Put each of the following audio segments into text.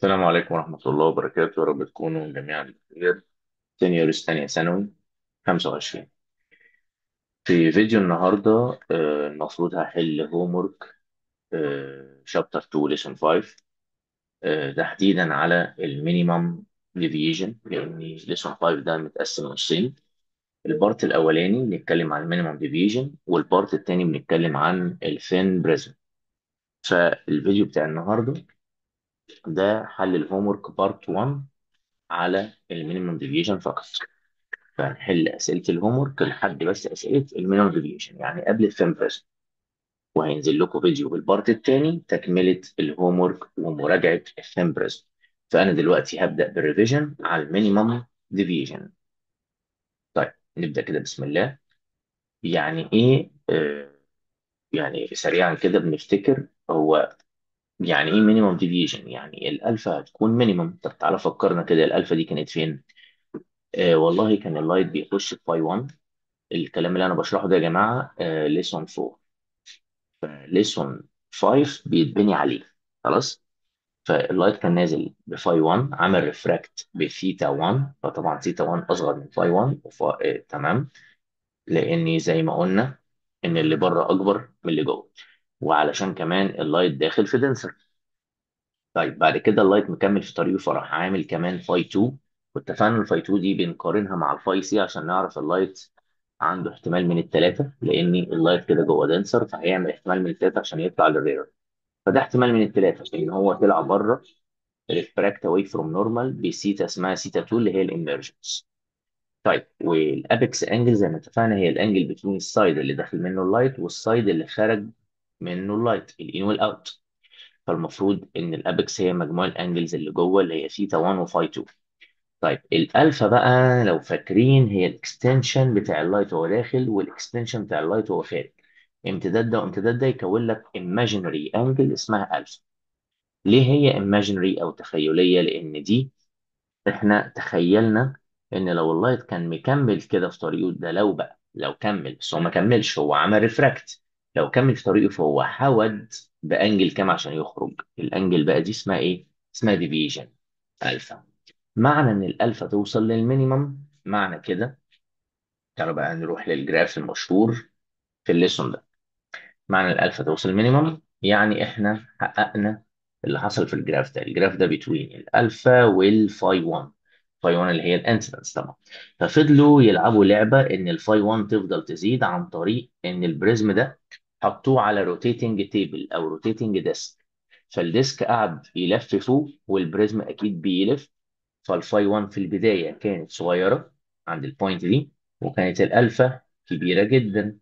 السلام عليكم ورحمة الله وبركاته يا رب تكونوا جميعا بخير سينيورز تانية ثانوي 25 في فيديو النهاردة آه، المفروض هحل هوم ورك شابتر 2 ليسون 5 آه، تحديدا على المينيمم ديفيجن لأن ليسون 5 ده متقسم نصين البارت الأولاني بنتكلم عن المينيمم ديفيجن والبارت التاني بنتكلم عن الثين بريزم فالفيديو بتاع النهاردة ده حل الهوم ورك بارت 1 على المينيمم ديفيجن فقط فهنحل اسئله الهوم ورك لحد بس اسئله المينيمم ديفيشن يعني قبل الفيم بريزن وهينزل لكم فيديو بالبارت الثاني تكمله الهوم ورك ومراجعه الفيم بريزن فانا دلوقتي هبدا بالريفيجن على المينيمم ديفيجن طيب نبدا كده بسم الله يعني ايه آه يعني سريعا كده بنفتكر هو يعني ايه مينيمم ديفيجن يعني الالفا هتكون مينيمم طب تعالى فكرنا كده الالفا دي كانت فين آه والله كان اللايت بيخش في باي 1 الكلام اللي انا بشرحه ده يا جماعه ليسون 4 ليسون 5 بيتبني عليه خلاص فاللايت كان نازل بفاي 1 عمل ريفراكت بثيتا 1 فطبعا ثيتا 1 اصغر من فاي 1 وفا... آه تمام لان زي ما قلنا ان اللي بره اكبر من اللي جوه وعلشان كمان اللايت داخل في دنسر طيب بعد كده اللايت مكمل في طريقه فراح عامل كمان فاي 2 واتفقنا الفاي 2 دي بنقارنها مع الفاي سي عشان نعرف اللايت عنده احتمال من الثلاثه لان اللايت كده جوه دنسر فهيعمل احتمال من الثلاثه عشان يطلع للرير فده احتمال من الثلاثه لان هو طلع بره ريفراكت اواي فروم نورمال بسيتا اسمها سيتا 2 اللي هي الاميرجنس طيب والابيكس انجل زي ما اتفقنا هي الانجل بين السايد اللي داخل منه اللايت والسايد اللي خرج منه اللايت الان والاوت فالمفروض ان الابيكس هي مجموع الانجلز اللي جوه اللي هي ثيتا 1 وفاي 2 طيب الالفا بقى لو فاكرين هي الاكستنشن بتاع اللايت وهو داخل والاكستنشن بتاع اللايت وهو خارج امتداد ده وامتداد ده يكون لك imaginary انجل اسمها الفا ليه هي imaginary او تخيليه لان دي احنا تخيلنا ان لو اللايت كان مكمل كده في طريقه ده لو بقى لو كمل بس هو ما كملش هو عمل ريفراكت لو كمل في طريقه فهو حود بانجل كام عشان يخرج الانجل بقى دي اسمها ايه اسمها ديفيجن الفا معنى ان الالفا توصل للمينيمم معنى كده تعالوا بقى نروح للجراف المشهور في الليسون ده معنى الالفا توصل للمينيمم يعني احنا حققنا اللي حصل في الجراف ده الجراف ده بتوين الالفا والفاي 1 فاي 1 اللي هي الانسيدنس طبعا ففضلوا يلعبوا لعبه ان الفاي 1 تفضل تزيد عن طريق ان البريزم ده حطوه على روتيتنج تيبل او روتيتنج ديسك فالديسك قعد يلف فوق والبريزم اكيد بيلف فالفاي 1 في البدايه كانت صغيره عند البوينت دي وكانت الالفا كبيره جدا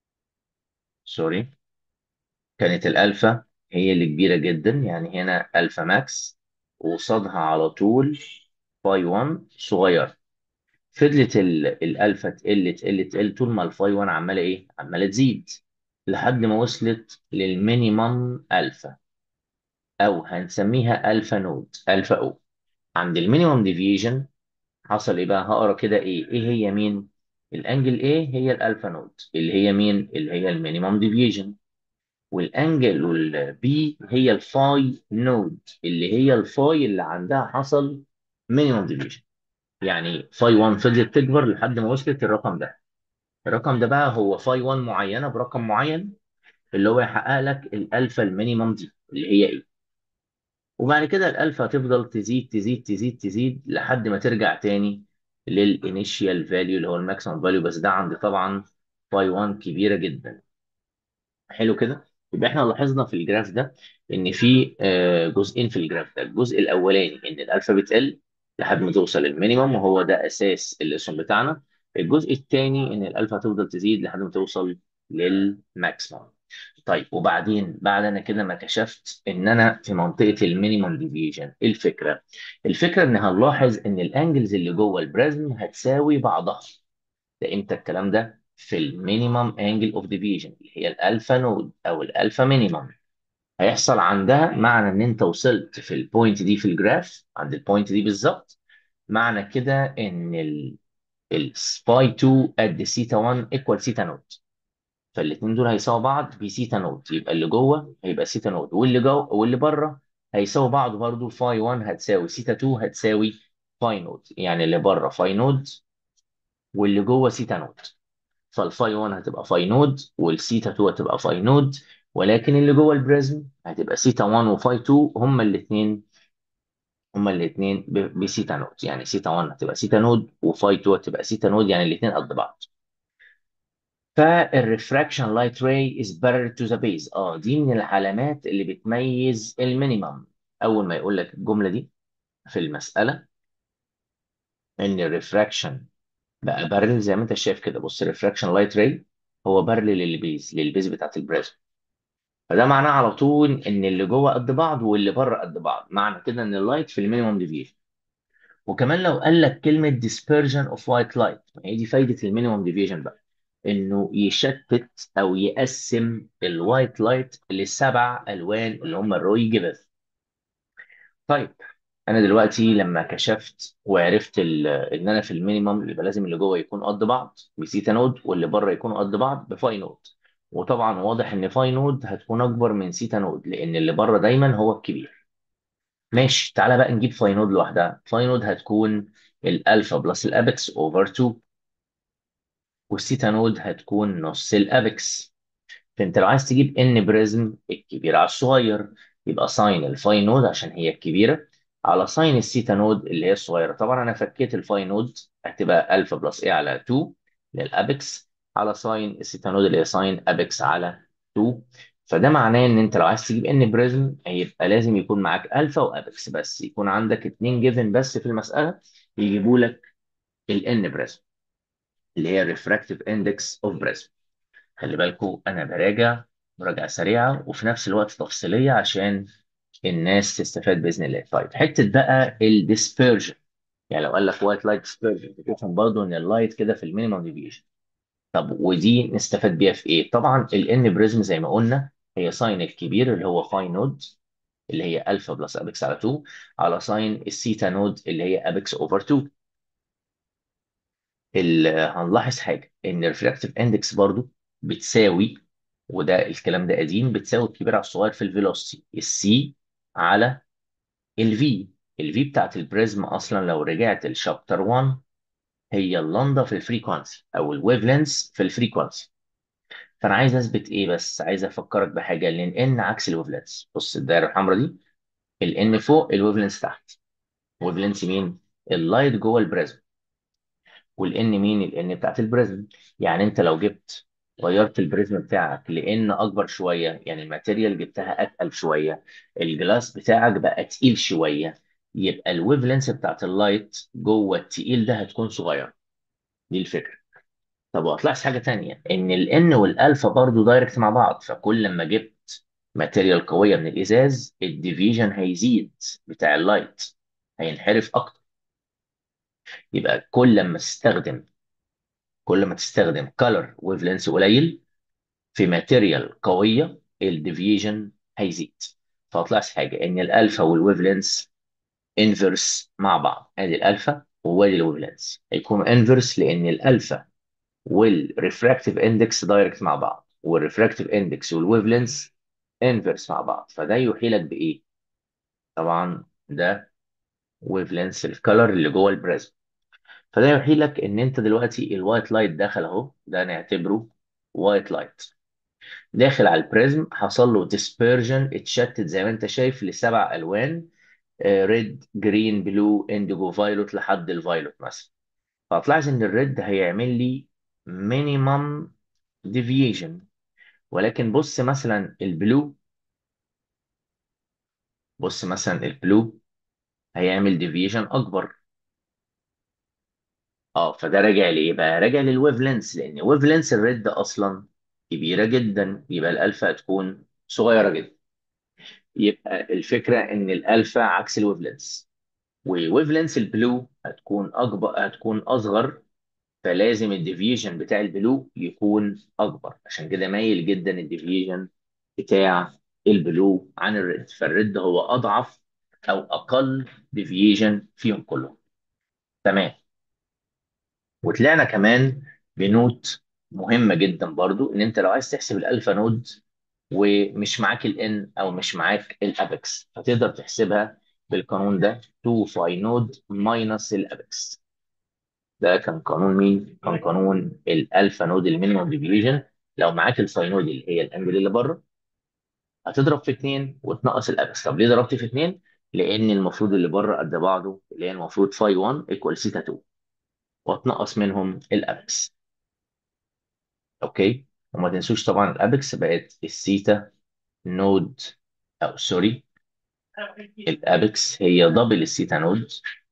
سوري كانت الالفا هي اللي كبيره جدا يعني هنا الفا ماكس وقصادها على طول فاي 1 صغير فضلت ال- الالفا تقل تقل تقل طول ما الفاي 1 عماله ايه عماله تزيد لحد ما وصلت للمينيمم الفا او هنسميها الفا نود الفا او عند المينيمم ديفيجن حصل ايه بقى هقرا كده ايه ايه هي مين الانجل ايه هي الالفا نود اللي هي مين اللي هي المينيمم ديفيجن والانجل والبي هي الفاي نود اللي هي الفاي اللي عندها حصل مينيمم ديفيجن يعني فاي 1 فضلت تكبر لحد ما وصلت الرقم ده الرقم ده بقى هو فاي 1 معينه برقم معين اللي هو يحقق لك الالفا المينيمم دي اللي هي ايه وبعد كده الالفا تفضل تزيد تزيد تزيد تزيد لحد ما ترجع تاني للانيشيال فاليو اللي هو الماكسيمم فاليو بس ده عند طبعا فاي 1 كبيره جدا حلو كده يبقى احنا لاحظنا في الجراف ده ان في آه، جزئين في الجراف ده الجزء الاولاني ان الالفا بتقل لحد ما توصل للمينيمم وهو ده اساس الاسم بتاعنا الجزء الثاني ان الالفا تفضل تزيد لحد ما توصل للماكسيمم طيب وبعدين بعد انا كده ما كشفت ان انا في منطقه المينيمم ديفيجن ايه الفكره الفكره ان هنلاحظ ان الانجلز اللي جوه البريزم هتساوي بعضها ده امتى الكلام ده في المينيمم انجل اوف ديفيجن اللي هي الالفا نود او الالفا مينيمم هيحصل عندها معنى ان انت وصلت في البوينت دي في الجراف عند البوينت دي بالظبط معنى كده ان السباي 2 قد سيتا 1 ايكوال سيتا نود فالاثنين دول هيساووا بعض بسيتا نود يبقى اللي جوه هيبقى سيتا نود واللي جوه واللي بره هيساوي بعض برضو فاي 1 هتساوي سيتا 2 هتساوي فاي نود يعني اللي بره فاي نود واللي جوه سيتا نود فالفاي 1 هتبقى فاي نود والسيتا 2 هتبقى فاي نود ولكن اللي جوه البريزم هتبقى سيتا 1 وفاي 2 هما الاثنين هما الاثنين بسيتا نود يعني سيتا 1 هتبقى سيتا نود وفاي 2 هتبقى سيتا نود يعني الاثنين قد بعض فالريفراكشن لايت راي از parallel تو ذا بيز اه دي من العلامات اللي بتميز المينيمم اول ما يقول لك الجمله دي في المساله ان الريفراكشن بقى بارل زي ما انت شايف كده بص الريفراكشن لايت راي هو بارل للبيز للبيز بتاعت البريزم فده معناه على طول ان اللي جوه قد بعض واللي بره قد بعض معنى كده ان اللايت في المينيمم ديفيشن وكمان لو قال لك كلمه dispersion of white light ما هي دي فايده المينيمم ديفيشن بقى انه يشتت او يقسم الوايت لايت لسبع الوان اللي هم الروي جيفز طيب انا دلوقتي لما كشفت وعرفت ال- ان انا في المينيمم يبقى لازم اللي جوه يكون قد بعض بسيتا نود واللي بره يكون قد بعض بفاي نود وطبعا واضح ان فاي نود هتكون اكبر من سيتا نود لان اللي بره دايما هو الكبير ماشي تعالى بقى نجيب فاي نود لوحدها فاي نود هتكون الالفا بلس الابكس اوفر 2 والسيتا نود هتكون نص الابكس فانت لو عايز تجيب ان بريزم الكبير على الصغير يبقى ساين الفاي نود عشان هي الكبيره على ساين السيتا نود اللي هي الصغيره طبعا انا فكيت الفاي نود هتبقى الفا بلس ايه على 2 للابكس على ساين السيتا نود اللي هي ساين ابكس على 2 فده معناه ان انت لو عايز تجيب ان بريزم هيبقى لازم يكون معاك الفا وابكس بس يكون عندك اتنين جيفن بس في المساله يجيبوا لك الان بريزم اللي هي الريفراكتيف اندكس اوف بريزم خلي بالكم انا براجع مراجعه سريعه وفي نفس الوقت تفصيليه عشان الناس تستفاد باذن الله طيب حته بقى الديسبيرجن يعني لو قال لك وايت لايت ديسبيرجن تفهم برضه ان اللايت كده في المينيمم ديفيشن طب ودي نستفاد بيها في ايه طبعا الان بريزم زي ما قلنا هي ساين الكبير اللي هو فاي نود اللي هي الفا بلس ابيكس على 2 على ساين السيتا نود اللي هي ابيكس اوفر 2 ال- هنلاحظ حاجه ان الريفراكتيف اندكس برضو بتساوي وده الكلام ده قديم بتساوي الكبير على الصغير في الفيلوسيتي السي على الفي الفي بتاعت البريزم اصلا لو رجعت لشابتر 1 هي اللندا في الفريكوانسي او الويف لينث في الفريكوانسي فانا عايز اثبت ايه بس عايز افكرك بحاجه لان ان عكس الويف لينث بص الدايره الحمراء دي الان فوق الويف لينث تحت ويف لينث مين اللايت جوه البريزم والان مين الان بتاعت البريزم يعني انت لو جبت غيرت البريزم بتاعك لان اكبر شويه يعني الماتيريال جبتها اتقل شويه الجلاس بتاعك بقى تقيل شويه يبقى الويف لينث بتاعت اللايت جوه التقيل ده هتكون صغيره دي الفكره طب وهتلاحظ حاجه تانية ان الان والالفا برضو دايركت مع بعض فكل لما جبت ماتيريال قويه من الازاز الديفيجن هيزيد بتاع اللايت هينحرف اكتر يبقى كل لما تستخدم كل ما تستخدم كولر ويف لينس قليل في ماتيريال قويه الديفيجن هيزيد فهتلاحظ حاجه ان الالفا والويف لينس انفرس مع بعض ادي الالفا وادي الويف لينس هيكونوا انفرس لان الالفا والريفراكتيف اندكس دايركت مع بعض والريفراكتيف اندكس والويف لينس انفرس مع بعض فده يوحي لك بايه طبعا ده ويف لينس الكالر اللي جوه البريزم فده يوحي لك ان انت دلوقتي الوايت لايت دخل اهو ده نعتبره وايت لايت داخل على البريزم حصل له ديسبيرجن اتشتت زي ما انت شايف لسبع الوان ريد جرين بلو انديجو فايلوت لحد الفايلوت مثلا فهتلاحظ ان الريد هيعمل لي مينيمم ديفيشن ولكن بص مثلا البلو بص مثلا البلو هيعمل ديفيشن اكبر اه فده راجع لايه بقى راجع للويف لينس لان ويف لينس الريد اصلا كبيره جدا يبقى الالفا هتكون صغيره جدا يبقى الفكره ان الالفا عكس الويف لينس وويف لينس البلو هتكون اكبر هتكون اصغر فلازم الديفيجن بتاع البلو يكون اكبر عشان كده مايل جدا الديفيجن بتاع البلو عن الريد فالريد هو اضعف او اقل ديفيجن فيهم كلهم تمام وطلعنا كمان بنوت مهمه جدا برضو ان انت لو عايز تحسب الالفا نود ومش معاك الان او مش معاك الابكس فتقدر تحسبها بالقانون ده 2 فاي نود ماينس الابكس ده كان قانون مين؟ كان قانون الالفا نود المينيمم ديفيجن لو معاك الفاي نود اللي هي الانجل اللي بره هتضرب في 2 وتنقص الابكس طب ليه ضربت في 2 لان المفروض اللي بره قد بعضه اللي هي المفروض فاي 1 ايكوال سيتا 2 وتنقص منهم الابكس اوكي وما تنسوش طبعا الابكس بقت السيتا نود او سوري الابكس هي دبل السيتا نود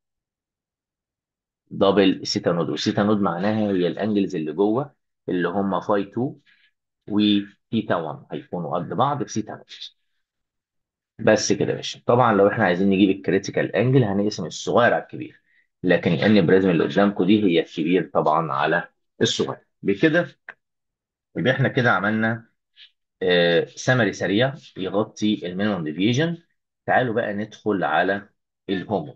دبل السيتا نود والسيتا نود معناها هي الانجلز اللي جوه اللي هم فاي 2 وثيتا 1 هيكونوا قد بعض في سيتا نود بس كده يا باشا طبعا لو احنا عايزين نجيب الكريتيكال انجل هنقسم الصغير على الكبير لكن الان بريزم اللي قدامكم دي هي الكبير طبعا على الصغير بكده يبقى احنا كده عملنا سمري سريع يغطي المينيمم ديفيجن تعالوا بقى ندخل على الهومو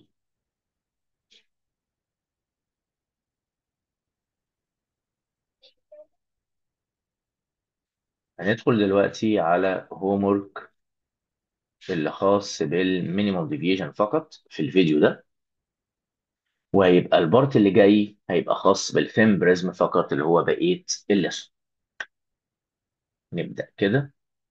هندخل دلوقتي على هومورك اللي خاص بالمينيمم ديفيجن فقط في الفيديو ده وهيبقى البارت اللي جاي هيبقى خاص بالفيم بريزم فقط اللي هو بقية الليسون نبدأ كده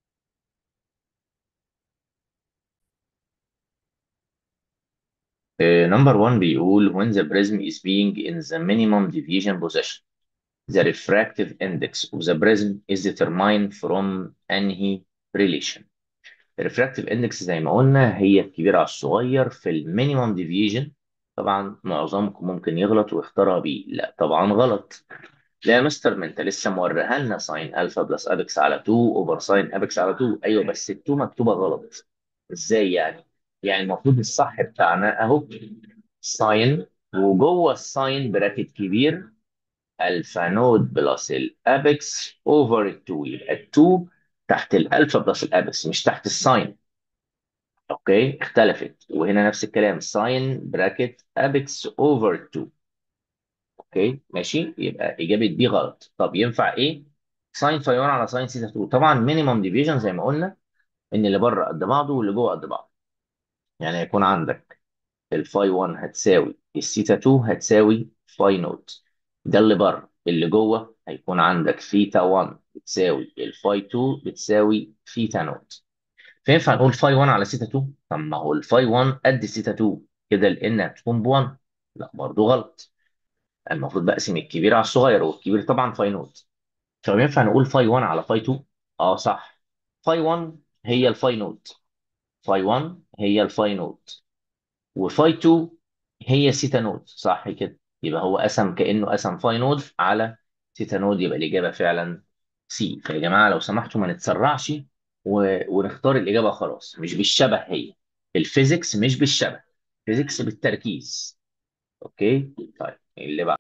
نمبر 1 بيقول when the prism is being in the minimum deviation position the refractive index of the prism is determined from أنهي relation الريفراكتيف اندكس زي ما قلنا هي الكبيرة على الصغير في المينيمم ديفيجن طبعا معظمكم ممكن يغلط ويختارها بي لا طبعا غلط لا يا مستر ما انت لسه موريها لنا ساين الفا بلس ابيكس على 2 اوفر ساين ابيكس على 2 ايوه بس ال 2 مكتوبه غلط ازاي يعني؟ يعني المفروض الصح بتاعنا اهو ساين وجوه الساين براكت كبير الفا نود بلس الابيكس اوفر ال 2 يبقى ال 2 تحت الالفا بلس الابيكس مش تحت الساين اوكي اختلفت وهنا نفس الكلام ساين براكت ابيكس اوفر 2 اوكي ماشي يبقى اجابه دي غلط طب ينفع ايه ساين فاي 1 على ساين سيتا 2 طبعا مينيمم ديفيجن زي ما قلنا ان اللي بره قد بعضه واللي جوه قد بعض يعني هيكون عندك الفاي 1 هتساوي السيتا 2 هتساوي فاي نوت ده اللي بره اللي جوه هيكون عندك ثيتا 1 بتساوي الفاي 2 بتساوي ثيتا نوت فينفع نقول فاي 1 على سيتا 2 طب ما هو الفاي 1 قد سيتا 2 كده لان هتكون ب 1 لا برضه غلط المفروض بقسم الكبير على الصغير والكبير طبعا فاي نوت طب ينفع نقول فاي 1 على فاي 2 اه صح فاي 1 هي الفاي نوت فاي 1 هي الفاي نوت وفاي 2 هي سيتا نوت صح كده يبقى هو قسم كأنه قسم فاي نود على سيتا نود يبقى الإجابة فعلا سي فيا جماعة لو سمحتوا ما نتسرعش و... ونختار الإجابة خلاص مش بالشبه هي الفيزيكس مش بالشبه الفيزيكس بالتركيز اوكي طيب اللي بعد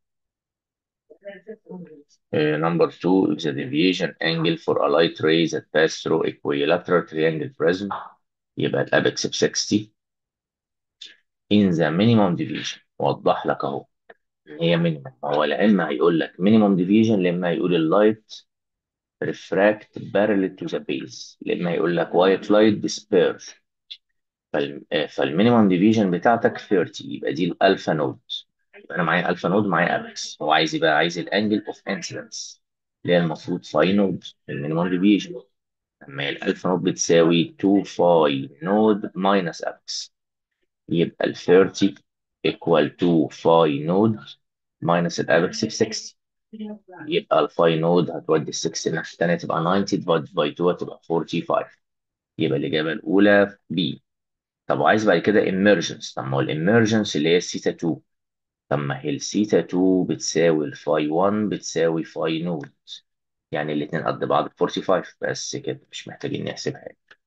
نمبر 2 is the deviation angle for a light ray that pass through equilateral triangle prism يبقى الابكس ب 60 in the minimum deviation وضح لك اهو هي مينيمم هو لا اما هيقول لك مينيمم ديفيجن لا اما هيقول اللايت ريفراكت بارلل تو ذا بيز لا اما هيقول لك وايت لايت ديسبيرج فالمينيمم ديفيجن بتاعتك 30 يبقى دي الالفا نود يبقى انا معايا الفا نود معايا ابكس هو عايز يبقى عايز الانجل اوف انسيدنس اللي هي المفروض فاي نود المينيمم ديفيجن اما الالفا نود بتساوي 2 فاي نود ماينس ابكس يبقى ال 30 equal to phi نود minus الابكس ب 60 يبقى الفاي نود هتودي ال 60 الناحية التانية تبقى 90 divided by 2 هتبقى 45 يبقى الإجابة الأولى B طب وعايز بعد كده emergence طب ما هو emergence اللي هي الثيتا 2 طب ما هي الثيتا 2 بتساوي الفاي 1 بتساوي فاي نود يعني الاتنين قد بعض ب 45 بس كده مش محتاجين نحسبها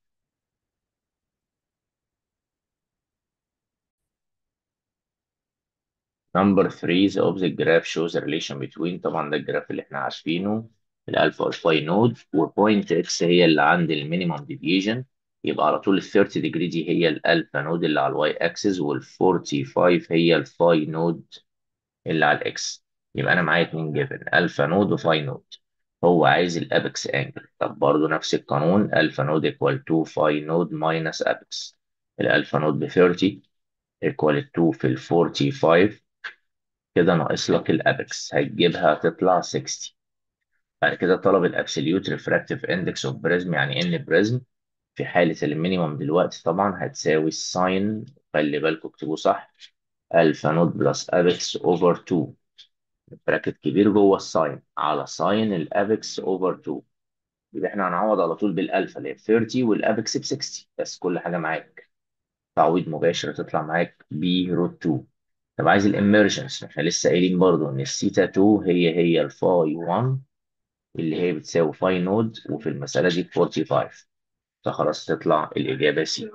نمبر 3 the opposite graph shows a relation between طبعا ده الجراف اللي احنا عارفينه الالفا والفاي نود وبوينت اكس هي اللي عند المينيمم ديفيجن يبقى على طول ال 30 ديجري دي هي الالفا نود اللي على الواي اكسس وال 45 هي الفاي نود اللي على الاكس يبقى انا معايا اتنين جيفن الفا نود وفاي نود هو عايز الابكس انجل طب برضه نفس القانون الفا نود ايكوال 2 فاي نود ماينس ابكس الالفا نود ب 30 ايكوال 2 في ال 45 كده ناقص لك الابكس هتجيبها تطلع 60 بعد كده طلب الابسوليوت ريفراكتيف اندكس اوف بريزم يعني ان بريزم في حالة المينيمم دلوقتي طبعا هتساوي الساين خلي بالكم اكتبوه صح الفا نود بلس ابكس اوفر 2 براكت كبير جوه الساين على ساين الابكس اوفر 2 يبقى احنا هنعوض على طول بالالفا اللي هي ب 30 والابكس ب 60 بس كل حاجه معاك تعويض مباشر تطلع معاك ب روت 2 طب عايز الاميرجنس احنا لسه قايلين برضو ان الثيتا 2 هي هي الفاي 1 اللي هي بتساوي فاي نود وفي المساله دي ب 45 فخلاص تطلع الاجابه سي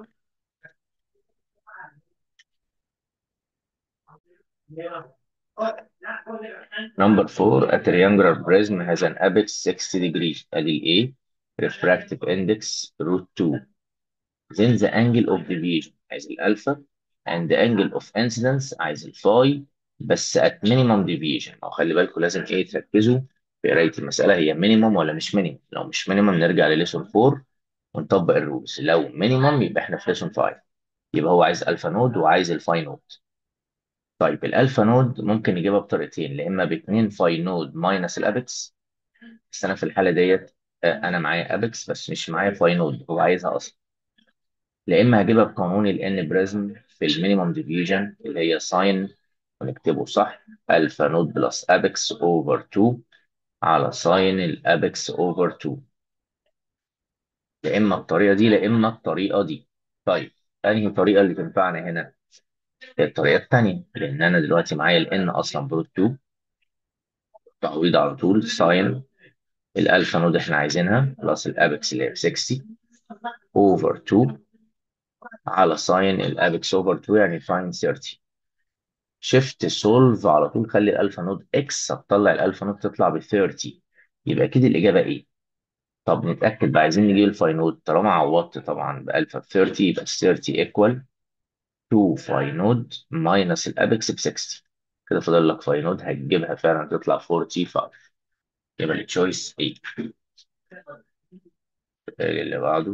Number four, a triangular prism has an apex 60 degrees. ادي ال A refractive index root 2. Then the angle of deviation عايز الالفا and the angle of incidence عايز الفاي بس at minimum deviation او خلي بالكم لازم ايه تركزوا في قرايه المساله هي minimum ولا مش minimum لو مش minimum نرجع لليسون 4 ونطبق الرولز لو minimum يبقى احنا في ليسون 5 يبقى هو عايز الفا نود وعايز الفاي نود طيب الالفا نود ممكن نجيبها بطريقتين يا اما ب 2 فاي نود ماينس الابكس بس انا في الحاله ديت آه، انا معايا ابكس بس مش معايا فاي نود هو عايزها اصلا يا اما هجيبها بقانون الان بريزم في المينيمم ديفيجن اللي هي ساين ونكتبه صح الفا نود بلس ابكس اوفر 2 على ساين الابكس اوفر 2 يا اما الطريقه دي يا اما الطريقه دي طيب انهي طريقه اللي تنفعنا هنا الطريقه الثانيه لان انا دلوقتي معايا الان اصلا بروت 2 تعويض على طول ساين الالفا نود احنا عايزينها بلس الابكس اللي هي ب 60 اوفر 2 على ساين الابكس اوفر 2 يعني ساين 30 شيفت سولف على طول خلي الالفا نود اكس هتطلع الالفا نود تطلع ب 30 يبقى اكيد الاجابه ايه طب نتاكد بقى عايزين نجيب الفاي نود طالما عوضت طبعا بالفا ب 30 يبقى ال 30 ايكوال 2 فاي نود ماينس الابكس ب 60 كده فاضل لك فاي نود هتجيبها فعلا تطلع 45 يبقى التشويس ايه اللي بعده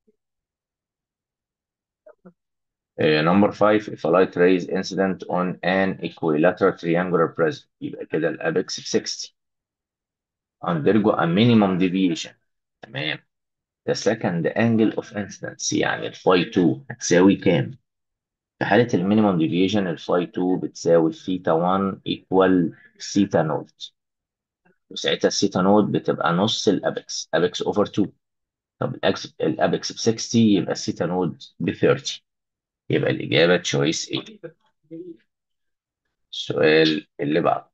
Uh, number five, if a light ray is incident on an equilateral triangular prism يبقى كده الابكس ب 60 undergo a minimum deviation تمام the second angle of incidence يعني الفاي 2 هتساوي كام؟ في حالة المينيمم ديفيشن الفاي 2 بتساوي ثيتا 1 equal ثيتا نوت وساعتها الثيتا نوت بتبقى نص الابكس ابكس اوفر 2 طب الأكس الابكس ب 60 يبقى الثيتا نوت ب 30 يبقى الإجابة تشويس ايه السؤال اللي بعده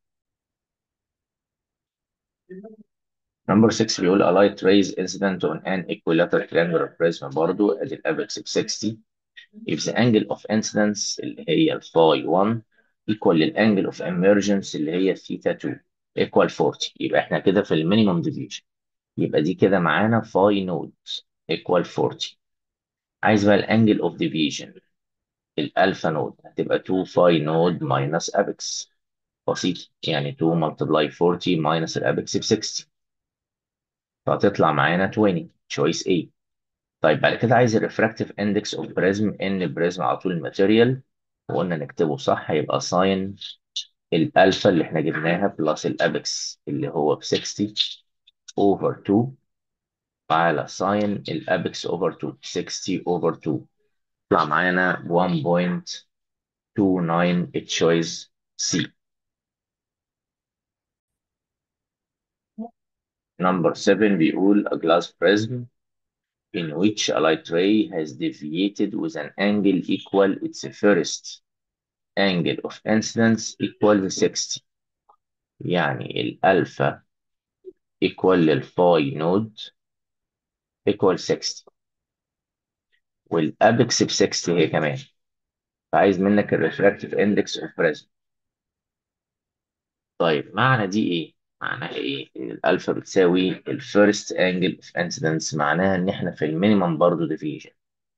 نمبر 6 بيقول a light rays incident on an equilateral triangular prism برضو ادي الابكس ب 60 if the angle of incidence اللي هي الفاي 1 equal للانجل of emergence اللي هي الثيتا 2 equal 40 يبقى احنا كده في المينيمم ديفيشن يبقى دي كده معانا فاي نود equal 40 عايز بقى الانجل of deviation الالفا نود هتبقى 2 فاي نود minus ابكس بسيط يعني 2 multiply 40 minus الابكس ب 60 فهتطلع معانا 20 choice A طيب بعد كده عايز الريفراكتيف اندكس اوف بريزم ان بريزم على طول الماتيريال وقلنا نكتبه صح هيبقى ساين الالفا اللي احنا جبناها بلس الابكس اللي هو ب 60 اوفر 2 على ساين الابكس اوفر 2 60 اوفر 2 يطلع معانا 1.29 تشويس سي نمبر 7 بيقول a glass prism in which a light ray has deviated with an angle equal its first angle of incidence equal to 60 يعني الألفا equal للفاي نود equal 60 والأبكس ب 60 هي كمان فعايز منك الريفراكتيف اندكس اوف بريزم طيب معنى دي ايه؟ معناها ايه؟ إن الألفا بتساوي الفيرست انجل اوف انسيدنس معناها ان احنا في المينيمم برضه ديفيجن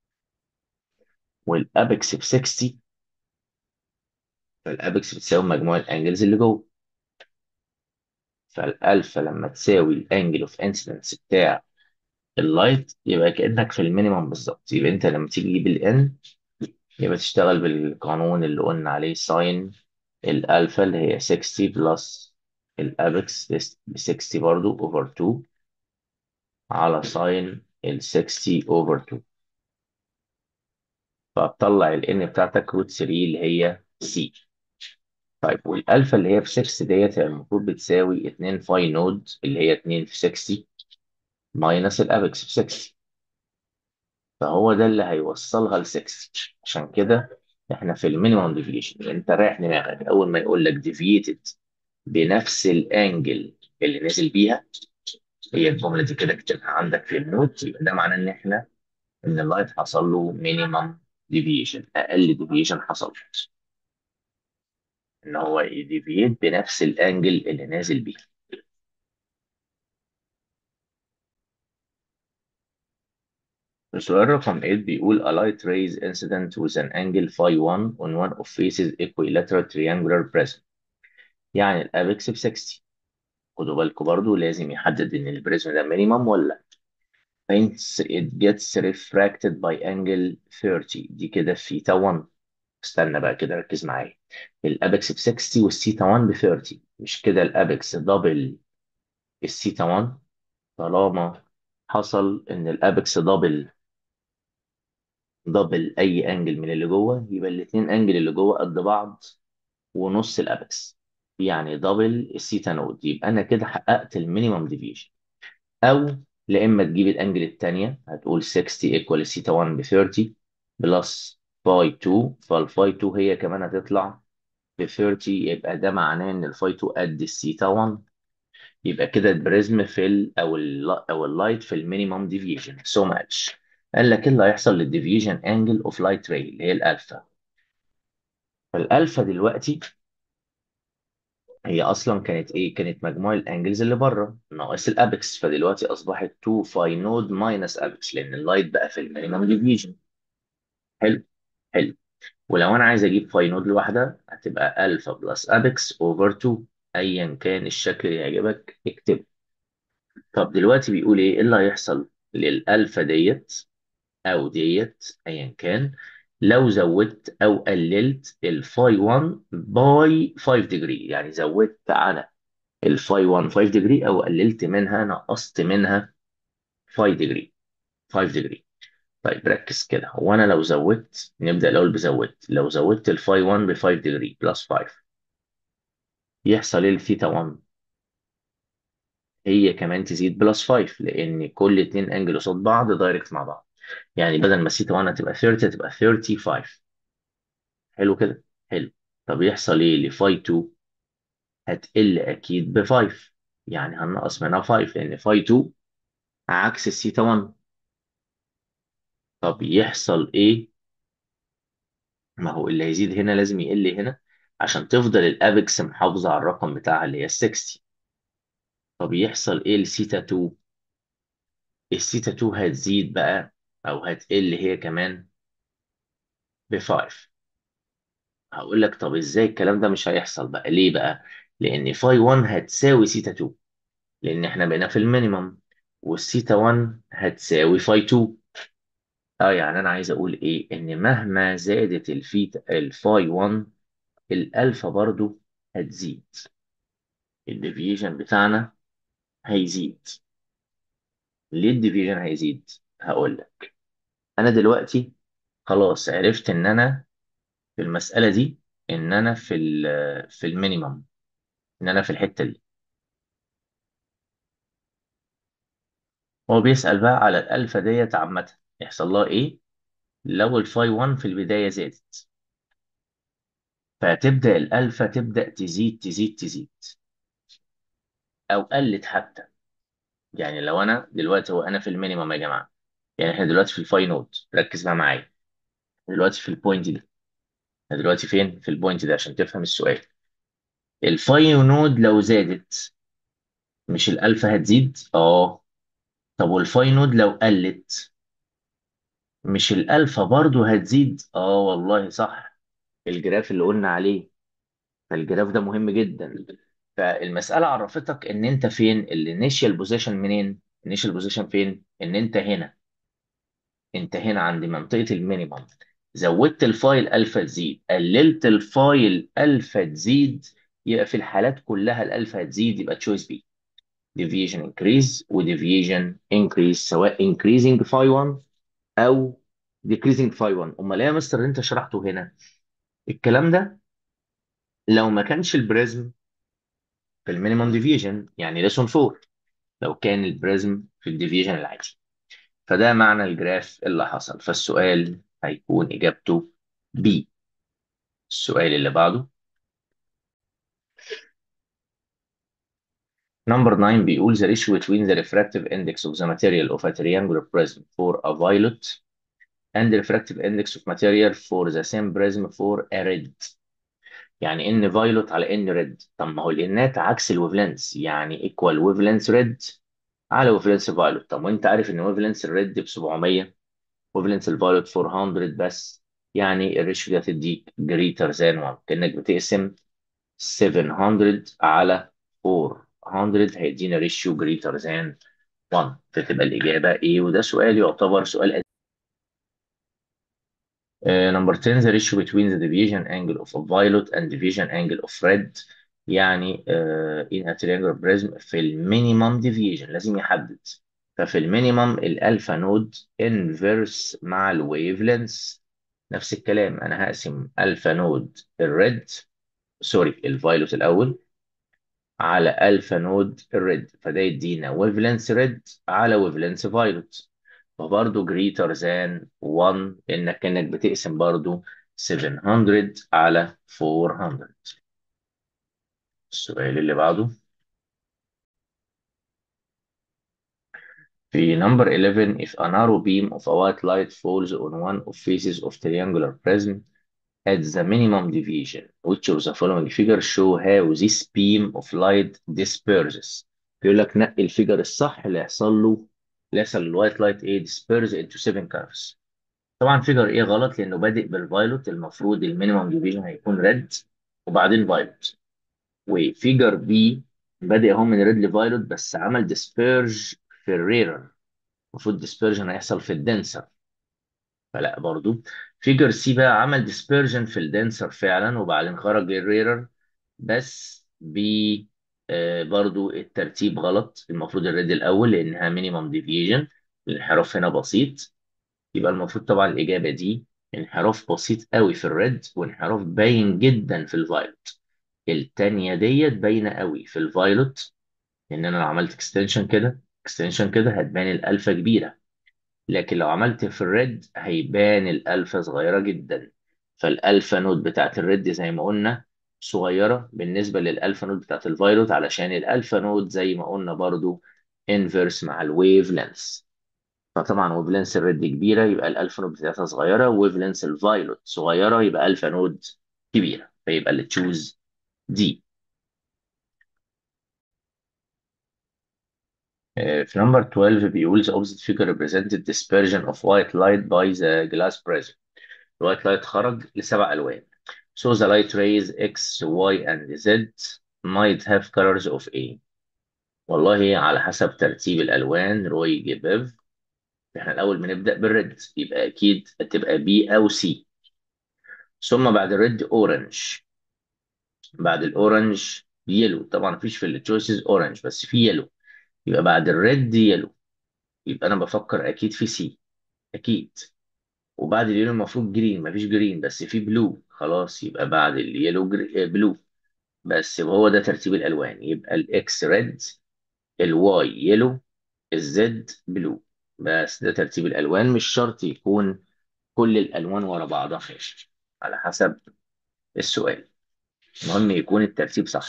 والأبكس ب 60 فالأبكس بتساوي مجموع الانجلز اللي جوه فالالفا لما تساوي الانجل اوف انسيدنس بتاع اللايت يبقى كانك في المينيمم بالظبط يبقى انت لما تيجي تجيب الان يبقى تشتغل بالقانون اللي قلنا عليه ساين الالفا اللي هي 60 بلس الابكس ب 60 برضو اوفر 2 على ساين ال 60 اوفر 2 فهتطلع ال n بتاعتك روت 3 اللي هي c طيب والالفا اللي هي في 6 ديت هي المفروض بتساوي 2 فاي نود اللي هي 2 في 60 ماينس الابكس في 60 فهو ده اللي هيوصلها ل 60 عشان كده احنا في المينيمم ديفيشن انت رايح دماغك اول ما يقول لك ديفييتد بنفس الانجل اللي نزل بيها هي الجمله دي كده اكتبها عندك في النوت يبقى ده معناه ان احنا ان اللايت حصل له مينيمم ديفيشن اقل ديفيشن حصل ان هو يديفييت بنفس الانجل اللي نازل بيه السؤال رقم 8 بيقول a light rays incident with an angle phi 1 on one of faces equilateral triangular prism يعني الابكس ب 60 خدوا بالكم برضو لازم يحدد ان البريزم ده مينيمم ولا hence it gets refracted by angle 30 دي كده ثيتا 1 استنى بقى كده ركز معايا الابكس ب 60 والثيتا 1 ب 30 مش كده الابكس دبل الثيتا 1 طالما حصل ان الابكس دبل دبل اي انجل من اللي جوه يبقى الاثنين انجل اللي جوه قد بعض ونص الابكس يعني دبل الثيتا نود يبقى انا كده حققت المينيمم ديفيشن او لا اما تجيب الانجل الثانيه هتقول 60 ايكوال ثيتا 1 ب 30 بلس فاي 2 فالفاي 2 هي كمان هتطلع ب 30 يبقى ده معناه ان الفاي 2 قد الثيتا 1 يبقى كده البريزم في ال او ال او اللايت في المينيمم ديفيشن سو ماتش قال لك ايه اللي هيحصل للديفيجن انجل اوف لايت راي اللي هي الالفا فالالفا دلوقتي هي اصلا كانت ايه كانت مجموع الانجلز اللي بره ناقص الابكس فدلوقتي اصبحت 2 فاي نود ماينس ابكس لان اللايت بقى في المينيمم ديفيجن حلو حلو ولو انا عايز اجيب فاي نود لوحدها هتبقى الفا بلس ابكس اوفر 2 ايا كان الشكل اللي يعجبك اكتبه طب دلوقتي بيقول ايه إيه اللي هيحصل للالفا ديت او ديت ايا كان لو زودت او قللت الفاي 1 باي 5 ديجري يعني زودت على الفاي 1 5 ديجري او قللت منها نقصت منها 5 ديجري 5 ديجري طيب ركز كده هو انا لو زودت نبدا الاول بزودت لو زودت الفاي 1 ب 5 ديجري بلس 5 يحصل ايه الثيتا 1 هي كمان تزيد بلس 5 لان كل اتنين انجل قصاد بعض دايركت مع بعض يعني بدل ما الثيتا 1 هتبقى 30 هتبقى 35 حلو كده حلو طب يحصل ايه لفاي 2 هتقل اكيد ب 5 يعني هنقص منها 5 لان فاي 2 عكس الثيتا 1 طب يحصل ايه ما هو اللي هيزيد هنا لازم يقل هنا عشان تفضل الابكس محافظة على الرقم بتاعها اللي هي 60 طب يحصل ايه لثيتا 2 الثيتا 2 هتزيد بقى او هتقل هي كمان ب 5 هقول لك طب ازاي الكلام ده مش هيحصل بقى ليه بقى لان فاي 1 هتساوي ثيتا 2 لان احنا بقينا في المينيمم والثيتا 1 هتساوي فاي 2 اه يعني انا عايز اقول ايه ان مهما زادت الفيتا الفاي 1 الالفا برضو هتزيد الديفيجن بتاعنا هيزيد ليه الديفيجن هيزيد هقول لك انا دلوقتي خلاص عرفت ان انا في المسألة دي ان انا في ال في المينيمم ان انا في الحتة دي هو بيسأل بقى على الالفا ديت عامة يحصل لها ايه لو الفاي 1 في البداية زادت فتبدأ الالفا تبدأ تزيد تزيد تزيد او قلت حتى يعني لو انا دلوقتي هو انا في المينيمم يا جماعة يعني احنا دلوقتي في الفاي نود ركز بقى معايا دلوقتي في البوينت دي احنا دلوقتي فين في البوينت ده عشان تفهم السؤال الفاي نود لو زادت مش الالفا هتزيد اه طب والفاي نود لو قلت مش الالفا برضو هتزيد اه والله صح الجراف اللي قلنا عليه فالجراف ده مهم جدا فالمسألة عرفتك ان انت فين الانيشال بوزيشن منين الانيشال بوزيشن فين ان انت هنا انت هنا عند منطقة المينيمم زودت الفايل الفا تزيد قللت الفايل الفا تزيد يبقى في الحالات كلها الالفا هتزيد يبقى تشويس بي deviation increase و deviation increase سواء increasing phi 1 او decreasing phi 1 امال ايه يا مستر اللي انت شرحته هنا الكلام ده لو ما كانش البريزم في المينيمم ديفيجن يعني ليسون 4 لو كان البريزم في الديفيجن العادي فده معنى الجراف اللي حصل فالسؤال هيكون إجابته B السؤال اللي بعده Number 9 بيقول the ratio between the refractive index of the material of a triangular prism for a violet and the refractive index of material for the same prism for a red يعني ان violet على ان red طب ما هو الانات عكس الويفلنس يعني equal wavelength red على wavelength violet طب وانت عارف ان wavelength الريد ب 700 wavelength الفايولت 400 بس يعني الريشيو دي هتديك greater than 1 كأنك بتقسم 700 على 400 هيدينا ريشيو greater than 1 فتبقى الإجابة إيه وده سؤال يعتبر سؤال قديم. Uh, number 10 the ratio between the deviation angle of a violet and deviation angle of red يعني uh, in a triangular prism في المينيمم deviation لازم يحدد ففي المينيمم الالفا نود انفيرس مع الويف لينث نفس الكلام انا هقسم الفا نود الريد سوري الفايلوت الاول على الفا نود الريد فده يدينا ويف لينث ريد على ويف لينث فايلوت فبرضه greater than 1 لانك كانك بتقسم برضه 700 على 400 السؤال اللي بعده في number 11 if a narrow beam of a white light falls on one of faces of triangular prism at the minimum deviation which of the following figure show how this beam of light disperses بيقول لك نقي الفيجر الصح اللي يحصل له اللي يحصل للوايت لايت ايه disperse into seven curves طبعا فيجر ايه غلط لانه بادئ بالفايلوت المفروض المينيمم ديفيجن هيكون ريد وبعدين فايلوت وفيجر بي بادئ اهو من ريد لفايلوت بس عمل ديسبيرج في الريرر المفروض ديسبيرجن هيحصل في الدنسر فلا برضو فيجر سي بقى عمل ديسبيرجن في الدنسر فعلا وبعدين خرج الريرر بس ب آه، برضو الترتيب غلط المفروض الريد الاول لانها مينيمم ديفيجن الانحراف هنا بسيط يبقى المفروض طبعا الاجابه دي انحراف بسيط قوي في الريد وانحراف باين جدا في الفايلوت التانية ديت باينه قوي في الفايلوت لان انا لو عملت اكستنشن كده اكستنشن كده هتبان الالفا كبيره لكن لو عملت في الريد هيبان الالفا صغيره جدا فالالفا نود بتاعت الريد زي ما قلنا صغيره بالنسبه للالفا نود بتاعت الفايلوت علشان الالفا نود زي ما قلنا برضو انفرس مع الويف لينث فطبعا ويف لينث الريد كبيره يبقى الالفا نود بتاعتها صغيره ويف لينث الفايلوت صغيره يبقى الفا نود كبيره فيبقى اللي تشوز دي آه، في نمبر 12 بيقول the opposite figure represented dispersion of white light by the glass prism الوايت لايت خرج لسبع ألوان so the light rays X Y and Z might have colors of A والله على حسب ترتيب الألوان روي جيبيف احنا الأول بنبدأ بالريد يبقى أكيد تبقى B أو C ثم بعد الريد أورنج بعد الأورنج يلو طبعا مفيش في التشويسز أورنج بس في يلو يبقى بعد الريد يلو يبقى أنا بفكر أكيد في سي أكيد وبعد اليلو المفروض جرين مفيش جرين بس في بلو خلاص يبقى بعد اليلو جري... بلو بس يبقى هو ده ترتيب الالوان يبقى الاكس ريد الواي يلو الزد بلو بس ده ترتيب الالوان مش شرط يكون كل الالوان ورا بعضها على حسب السؤال المهم يكون الترتيب صح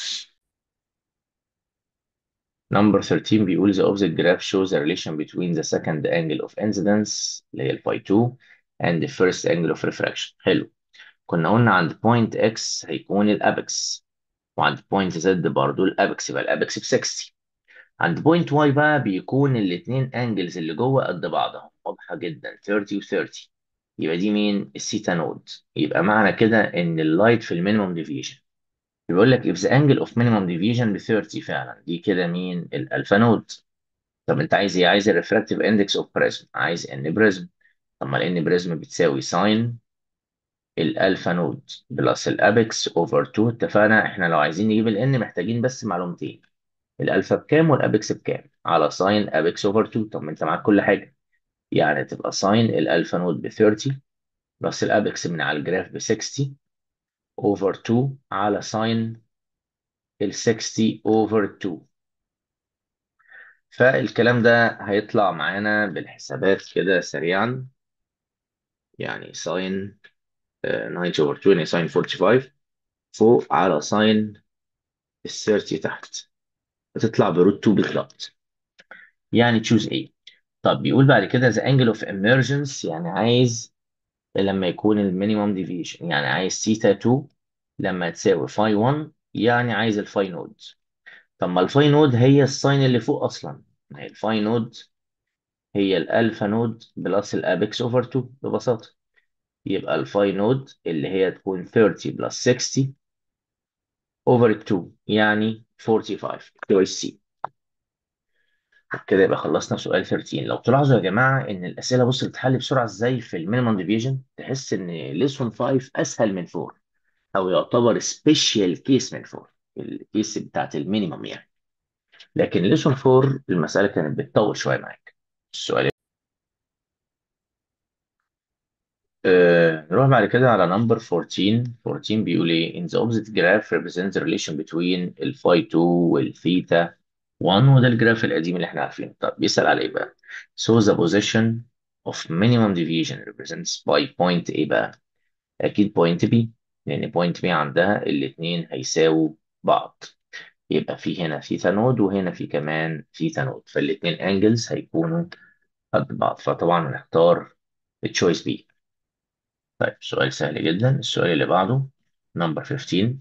Number 13 بيقول the opposite graph shows the relation between the second angle of incidence اللي هي الفاي 2 and the first angle of refraction حلو كنا قلنا عند point x هيكون الابكس وعند point z برضو الابكس يبقى الابكس ب 60 عند point y بقى بيكون الاثنين انجلز اللي جوه قد بعضهم واضحه جدا 30 و 30 يبقى دي مين السيتا نود يبقى معنى كده ان اللايت في المينيمم ديفيشن بيقول لك if the angle of minimum deviation ب 30 فعلا دي كده مين الالفا نود طب انت عايز ايه عايز الريفراكتيف اندكس اوف بريزم عايز ان بريزم طب ما الان بريزم بتساوي ساين الالفا نود بلس الابيكس اوفر 2 اتفقنا احنا لو عايزين نجيب الان محتاجين بس معلومتين الالفا بكام والابيكس بكام على ساين ابيكس اوفر 2 طب ما انت معاك كل حاجه يعني تبقى ساين الالفا نود ب 30 بلس الابيكس من على الجراف ب 60 اوفر 2 على ساين ال 60 اوفر 2 فالكلام ده هيطلع معانا بالحسابات كده سريعا يعني ساين 90 اوفر 2 يعني ساين 45 فوق على ساين ال 30 تحت بتطلع بروت 2 بالظبط يعني تشوز ايه طب بيقول بعد كده the angle of emergence يعني عايز لما يكون المينيمم ديفيشن يعني عايز سيتا 2 لما تساوي فاي 1 يعني عايز الفاي نود طب ما الفاي نود هي الساين اللي فوق اصلا ما هي الفاي نود هي الالفا نود بلس الابيكس اوفر 2 ببساطه يبقى الفاي نود اللي هي تكون 30 بلس 60 اوفر 2 يعني 45 choice C كده يبقى خلصنا سؤال 13 لو تلاحظوا يا جماعه ان الاسئله بص بتتحل بسرعه ازاي في المينيمم ديفيجن تحس ان ليسون 5 اسهل من 4 او يعتبر سبيشال كيس من 4 الكيس بتاعت المينيمم يعني لكن ليسون 4 المساله كانت بتطول شويه معاك السؤال آه نروح بعد كده على نمبر 14 14 بيقول ايه in the opposite graph represents the relation between الفاي 2 والثيتا 1 وده الجراف القديم اللي احنا عارفينه طب بيسأل على ايه بقى so the position of minimum deviation represents by point ايه بقى اكيد point B لان point B عندها الاتنين هيساووا بعض يبقى في هنا ثيتا نود وهنا في كمان ثيتا نود فالاتنين انجلز هيكونوا قد بعض فطبعا هنختار التشويس بي طيب سؤال سهل جدا السؤال اللي بعده نمبر 15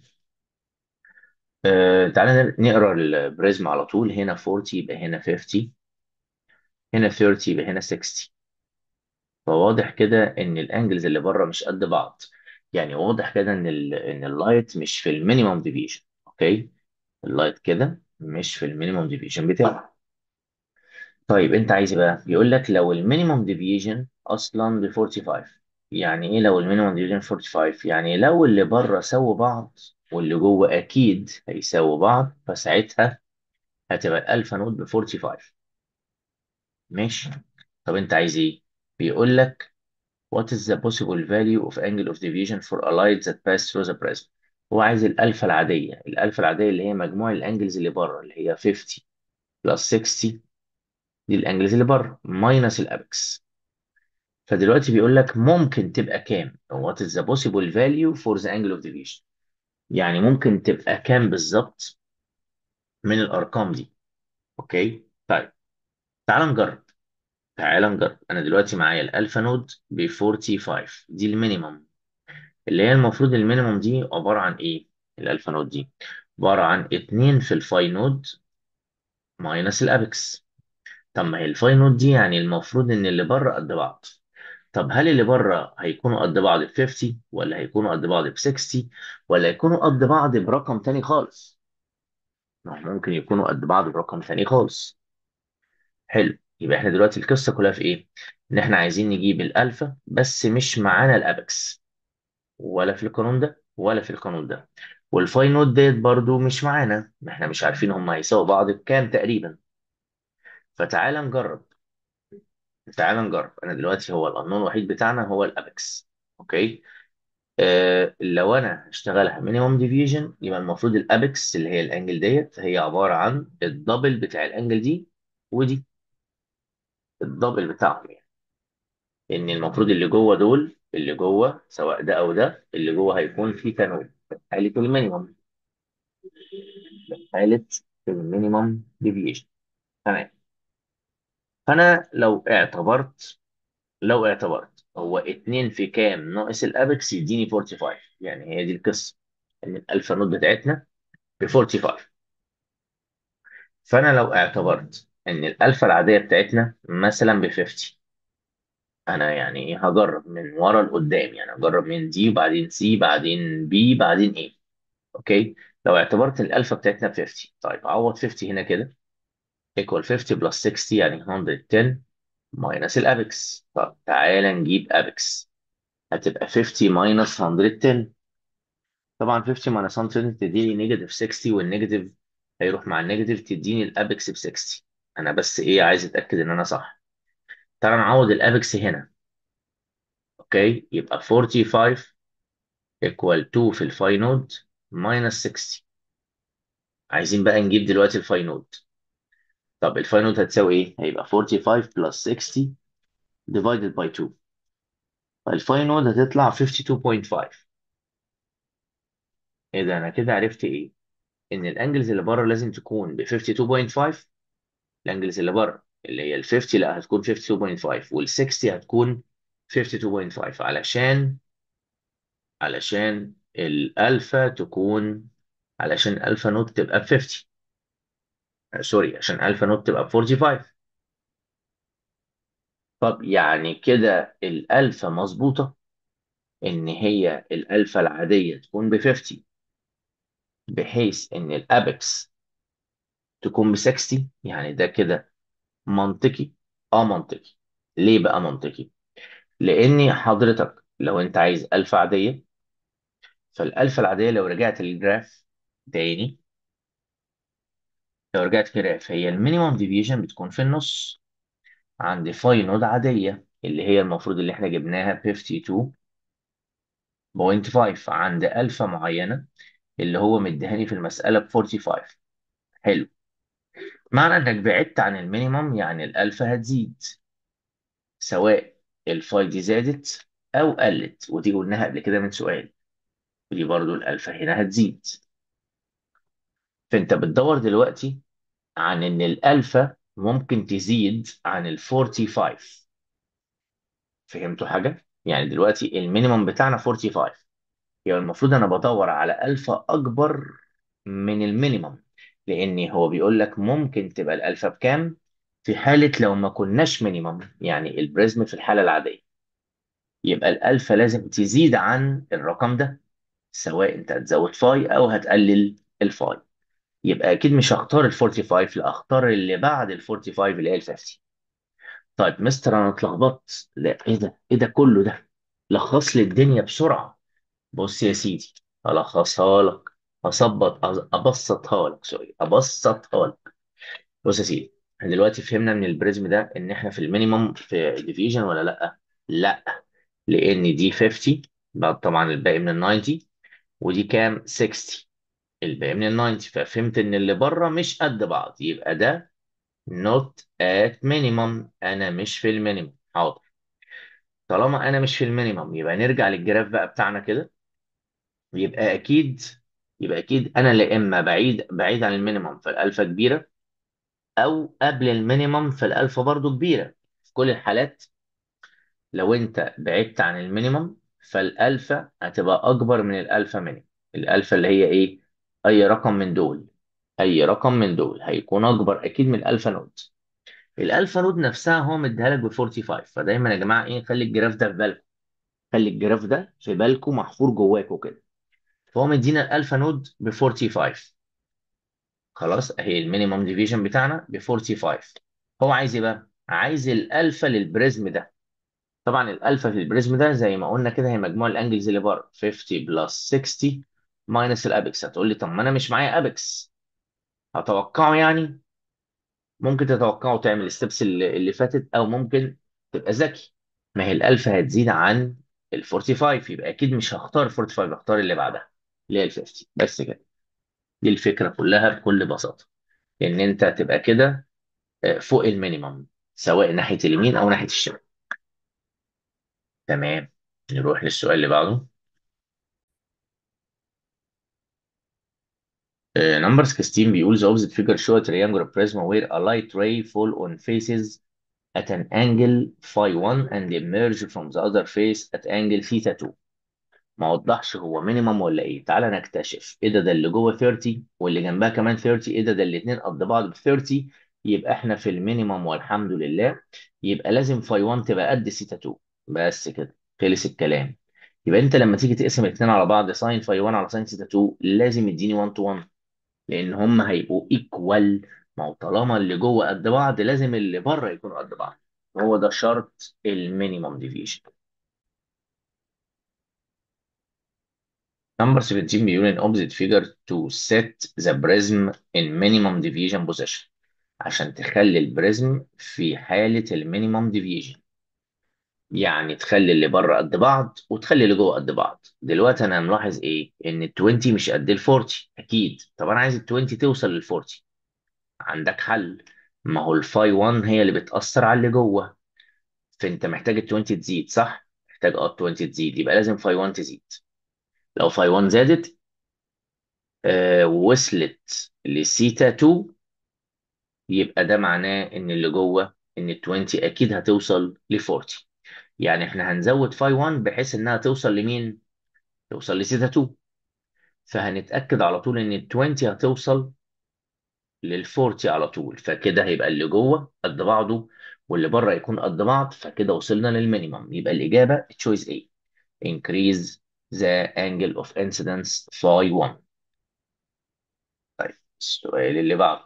آه تعالى نقرا البريزم على طول هنا 40 يبقى هنا 50 هنا 30 يبقى هنا 60 فواضح كده ان الانجلز اللي بره مش قد بعض يعني واضح كده ان ال ان اللايت مش في المينيمم ديفيجن اوكي اللايت كده مش في المينيمم ديفيجن بتاعه طيب انت عايز إيه بقى بيقول لك لو المينيمم ديفيجن اصلا ب 45 يعني ايه لو المينيمم ديفيجن 45 يعني لو اللي بره ساووا بعض واللي جوه اكيد هيساووا بعض فساعتها هتبقى الالفا نود ب 45 ماشي طب انت عايز ايه بيقول لك what is the possible value of angle of deviation for a light that pass through the prism هو عايز الالفا العاديه الالفا العاديه اللي هي مجموع الانجلز اللي بره اللي هي 50 بلس 60 دي الانجلز اللي بره ماينس الابكس فدلوقتي بيقول لك ممكن تبقى كام what is the possible value for the angle of deviation يعني ممكن تبقى كام بالظبط من الارقام دي اوكي طيب تعال نجرب تعال نجرب انا دلوقتي معايا الالفا نود ب 45 دي المينيمم اللي هي المفروض المينيمم دي عباره عن ايه الالفا نود دي عباره عن 2 في الفاي نود ماينس الابكس طب ما هي الفاي نود دي يعني المفروض ان اللي بره قد بعض طب هل اللي بره هيكونوا قد بعض ب 50 ولا هيكونوا قد بعض ب 60 ولا هيكونوا قد بعض برقم تاني خالص ما هو ممكن يكونوا قد بعض برقم تاني خالص حلو يبقى احنا دلوقتي القصه كلها في ايه ان احنا عايزين نجيب الالفا بس مش معانا الابكس ولا في القانون ده ولا في القانون ده والفاي نود ديت برضو مش معانا ما احنا مش عارفين هم هيساووا بعض بكام تقريبا فتعال نجرب تعال نجرب انا دلوقتي هو القانون الوحيد بتاعنا هو الابكس اوكي آه لو انا هشتغلها مينيمم ديفيجن يبقى المفروض الابكس اللي هي الانجل ديت هي عباره عن الدبل بتاع الانجل دي ودي الدبل بتاعهم يعني ان المفروض اللي جوه دول اللي جوه سواء ده او ده اللي جوه هيكون في تنوع في حاله المينيمم في حاله المينيمم ديفيجن تمام فانا لو اعتبرت لو اعتبرت هو 2 في كام ناقص الابكس يديني 45 يعني هي دي القصه ان الالفا نود بتاعتنا ب 45 فانا لو اعتبرت ان الالفا العاديه بتاعتنا مثلا ب 50 انا يعني هجرب من ورا لقدام يعني هجرب من دي وبعدين سي بعدين بي بعدين ايه اوكي لو اعتبرت الالفا بتاعتنا ب 50 طيب عوض 50 هنا كده equal 50 plus 60 يعني 110 minus الابكس طب تعالى نجيب ابكس هتبقى 50 minus 110 طبعا 50 minus 110 تديني نيجاتيف 60 والنيجاتيف هيروح مع النيجاتيف تديني الابكس ب 60 انا بس ايه عايز اتاكد ان انا صح تعالى نعوض الابكس هنا اوكي يبقى 45 equal 2 في الفاي نود minus 60 عايزين بقى نجيب دلوقتي الفاي نود طب الفاي نود هتساوي ايه هيبقى 45 plus 60 divided by 2 فالفاي نود هتطلع 52.5 ايه ده انا كده عرفت ايه ان الانجلز اللي بره لازم تكون ب 52.5 الانجلز اللي بره اللي هي ال 50 لا هتكون 52.5 وال 60 هتكون 52.5 علشان علشان الالفا تكون علشان الالفا نوت تبقى ب 50 آه، سوري عشان الفا نوت تبقى ب 45 طب يعني كده الالفا مظبوطه ان هي الالفا العاديه تكون ب 50 بحيث ان الابكس تكون ب 60 يعني ده كده منطقي اه منطقي ليه بقى منطقي لاني حضرتك لو انت عايز الفا عاديه فالالفا العاديه لو رجعت للجراف تاني لو رجعت جراف هي المينيمم ديفيجن بتكون في النص عند فاي نود عاديه اللي هي المفروض اللي احنا جبناها ب 52.5 عند الفا معينه اللي هو مديهاني في المساله ب 45 حلو معنى انك بعدت عن المينيمم يعني الالفا هتزيد سواء الفاي دي زادت او قلت ودي قلناها قبل كده من سؤال ودي برضو الالفا هنا هتزيد فانت بتدور دلوقتي عن ان الالفا ممكن تزيد عن ال 45 فهمتوا حاجه يعني دلوقتي المينيمم بتاعنا 45 يعني المفروض انا بدور على الفا اكبر من المينيمم لان هو بيقول لك ممكن تبقى الالفا بكام في حاله لو ما كناش مينيمم يعني البريزم في الحاله العاديه يبقى الالفا لازم تزيد عن الرقم ده سواء انت هتزود فاي او هتقلل الفاي يبقى اكيد مش هختار ال 45 لا اختار اللي بعد ال 45 اللي هي ال 50 طيب مستر انا اتلخبطت لا ايه ده ايه ده كله ده لخص لي الدنيا بسرعه بص يا سيدي الخصها لك اظبط ابسطها لك سوري ابسطها لك بص يا سيدي احنا دلوقتي فهمنا من البريزم ده ان احنا في المينيمم في ديفيجن ولا لا لا لان دي 50 بعد طبعا الباقي من ال 90 ودي كام 60 الباقي من ال 90 ففهمت ان اللي بره مش قد بعض يبقى ده not at minimum انا مش في المينيمم حاضر طالما انا مش في المينيمم يبقى نرجع للجراف بقى بتاعنا كده يبقى اكيد يبقى اكيد انا لا اما بعيد بعيد عن المينيمم فالالفا كبيره او قبل المينيمم فالالفا برضو كبيره في كل الحالات لو انت بعدت عن المينيمم فالالفا هتبقى اكبر من الالفا مينيمم الالفا اللي هي ايه اي رقم من دول اي رقم من دول هيكون اكبر اكيد من الالفا نود الالفا نود نفسها هو مديها لك ب 45 فدايما يا جماعه ايه خلي الجراف ده في بالكم خلي الجراف ده في بالكم محفور جواكم كده فهو مدينا الالفا نود ب 45 خلاص اهي المينيمم ديفيجن بتاعنا ب 45 هو عايز ايه بقى عايز الالفا للبريزم ده طبعا الالفا في البريزم ده زي ما قلنا كده هي مجموع الانجلز اللي بره 50 بلس 60 ماينس الابكس هتقول لي طب ما انا مش معايا ابكس هتوقعه يعني ممكن تتوقعه تعمل الستبس اللي, اللي فاتت او ممكن تبقى ذكي ما هي الالفا هتزيد عن ال 45 يبقى اكيد مش هختار 45 هختار اللي بعدها اللي هي ال 50 بس كده دي الفكره كلها بكل بساطه ان انت تبقى كده آه، فوق المينيمم سواء ناحيه اليمين او ناحيه الشمال تمام نروح للسؤال اللي بعده Uh, number 16 بيقول the opposite figure show a triangular prism where a light ray fall on faces at an angle phi 1 and emerge from the other face at angle theta 2 ما وضحش هو مينيمم ولا ايه تعالى نكتشف ايه ده ده اللي جوه 30 واللي جنبها كمان 30 ايه ده ده الاثنين قد بعض ب 30 يبقى احنا في المينيمم والحمد لله يبقى لازم فاي 1 تبقى قد سيتا 2 بس كده خلص الكلام يبقى انت لما تيجي تقسم الاثنين على بعض ساين فاي 1 على ساين ثيتا 2 لازم يديني 1 تو 1 لان هم هيبقوا ايكوال ما هو طالما اللي جوه قد بعض لازم اللي بره يكونوا قد بعض هو ده شرط المينيمم ديفيشن Number 17 بيقول in opposite figure to set the prism in minimum deviation position عشان تخلي البريزم في حالة المينيمم ديفيجن يعني تخلي اللي بره قد بعض وتخلي اللي جوه قد بعض دلوقتي انا ملاحظ ايه ان ال 20 مش قد ال 40 اكيد طب انا عايز ال 20 توصل لل 40 عندك حل ما هو الفاي 1 هي اللي بتأثر على اللي جوه فانت محتاج ال 20 تزيد صح محتاج اه ال 20 تزيد يبقى لازم فاي 1 تزيد لو فاي 1 زادت آه وصلت لسيتا 2 يبقى ده معناه ان اللي جوه ان ال 20 اكيد هتوصل ل 40 يعني احنا هنزود فاي 1 بحيث انها توصل لمين توصل لسيتا 2 فهنتأكد على طول ان ال 20 هتوصل لل 40 على طول فكده هيبقى اللي جوه قد بعضه واللي بره يكون قد بعض فكده وصلنا للمينيمم يبقى الإجابة choice A increase the angle of incidence phi 1 طيب السؤال اللي بعده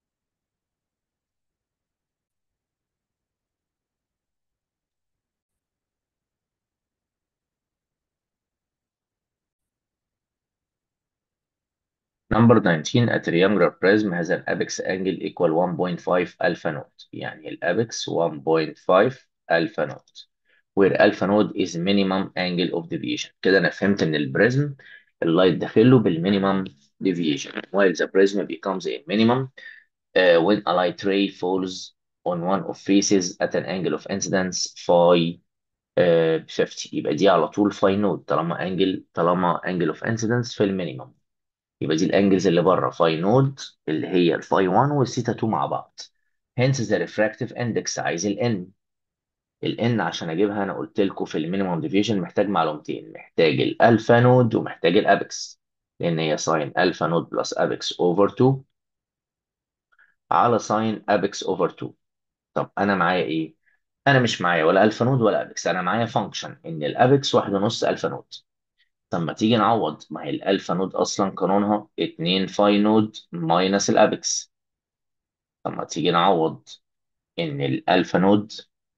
Number 19 a triangular prism has an apex angle equal 1.5 alpha node يعني الابكس 1.5 alpha node where alpha node is minimum angle of deviation كده انا فهمت ان البريزم اللايت داخله بالمينيمم deviation while the prism becomes a minimum uh, when a light ray falls on one of faces at an angle of incidence phi uh, 50 يبقى دي على طول phi node طالما angle طالما angle of incidence في المينيمم يبقى دي الانجلز اللي بره فاي نود اللي هي الفاي 1 والثيتا 2 مع بعض hence the refractive index عايز ال n ال n عشان اجيبها انا قلت لكم في المينيمم ديفيشن محتاج معلومتين محتاج الالفا نود ومحتاج الابكس لان هي ساين الفا نود بلس ابكس اوفر 2 على ساين ابكس اوفر 2 طب انا معايا ايه انا مش معايا ولا الفا نود ولا ابكس انا معايا فانكشن ان الابكس واحد ونص الفا نود طب ما تيجي نعوض ما هي الالفا نود اصلا قانونها 2 فاي نود ماينس الابكس طب ما تيجي نعوض ان الالفا نود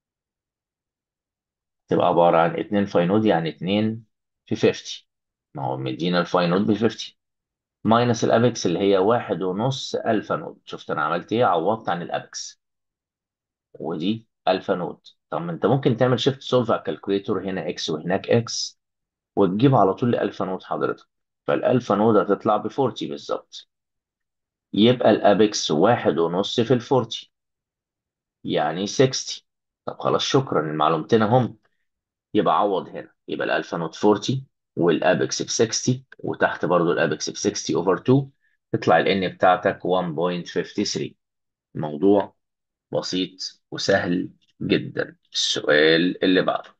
تبقى عباره عن 2 فاي نود يعني 2 في 50 ما هو مدينا الفاي نود ب 50 ماينس الابكس اللي هي واحد ونص الفا نود شفت انا عملت ايه عوضت عن الابكس ودي الفا نود طب ما انت ممكن تعمل شيفت سولف على الكالكوليتور هنا اكس وهناك اكس وتجيب على طول الالفا نود حضرتك فالالفا نود هتطلع ب 40 بالظبط يبقى الابكس واحد ونص في ال 40 يعني 60 طب خلاص شكرا المعلومتين هم يبقى عوض هنا يبقى الالفا نوت 40 والابكس ب 60 وتحت برضو الابكس ب 60 اوفر 2 تطلع الان بتاعتك 1.53 موضوع بسيط وسهل جدا السؤال اللي بعده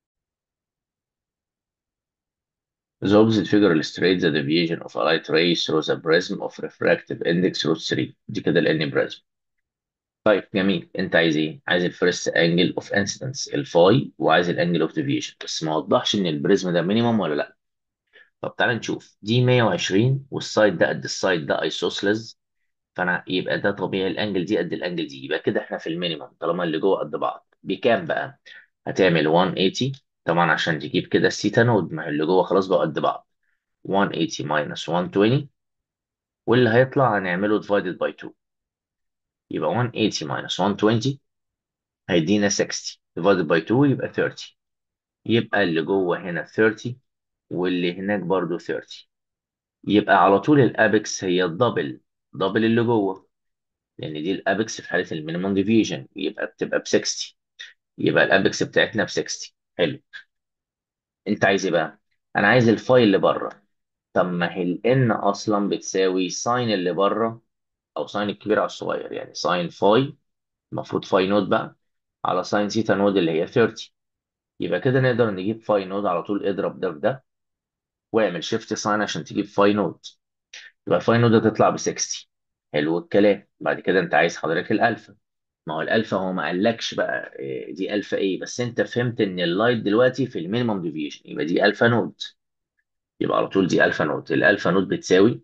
The opposite figure illustrates the deviation of a light ray through the prism of refractive index root 3 دي كده ال N prism طيب جميل انت عايز ايه؟ عايز الفيرست انجل اوف انسيدنس الفاي وعايز الانجل اوف ديفيشن بس ما وضحش ان البريزم ده مينيمم ولا لا طب تعالى نشوف دي 120 والسايد ده قد السايد ده ايسوسلز فانا يبقى ده طبيعي الانجل دي قد الانجل دي يبقى كده احنا في المينيمم طالما اللي جوه قد بعض بكام بقى؟ هتعمل 180 طبعا عشان تجيب كده السيتا نود ما هي اللي جوه خلاص بقى قد بعض 180 ماينس 120 واللي هيطلع هنعمله divided by 2 يبقى 180 minus 120 هيدينا 60 divided by 2 يبقى 30 يبقى اللي جوه هنا 30 واللي هناك برضو 30 يبقى على طول الابكس هي الدبل دبل اللي جوه لان دي الابكس في حاله المينيمم ديفيجن يبقى بتبقى ب 60 يبقى الابكس بتاعتنا ب 60 حلو انت عايز ايه بقى انا عايز الفاي اللي بره طب ما هي الان اصلا بتساوي ساين اللي بره او ساين الكبير على الصغير يعني ساين فاي المفروض فاي نود بقى على ساين سيتا نود اللي هي 30 يبقى كده نقدر نجيب فاي نود على طول اضرب ده في ده واعمل شيفت ساين عشان تجيب فاي نود يبقى الفاي نود هتطلع ب 60 حلو الكلام بعد كده انت عايز حضرتك الالفا ما هو الالفا هو ما قالكش بقى إيه دي الفا ايه بس انت فهمت ان اللايت دلوقتي في المينيمم ديفيشن يبقى دي الفا نود يبقى على طول دي الفا نود الالفا نود بتساوي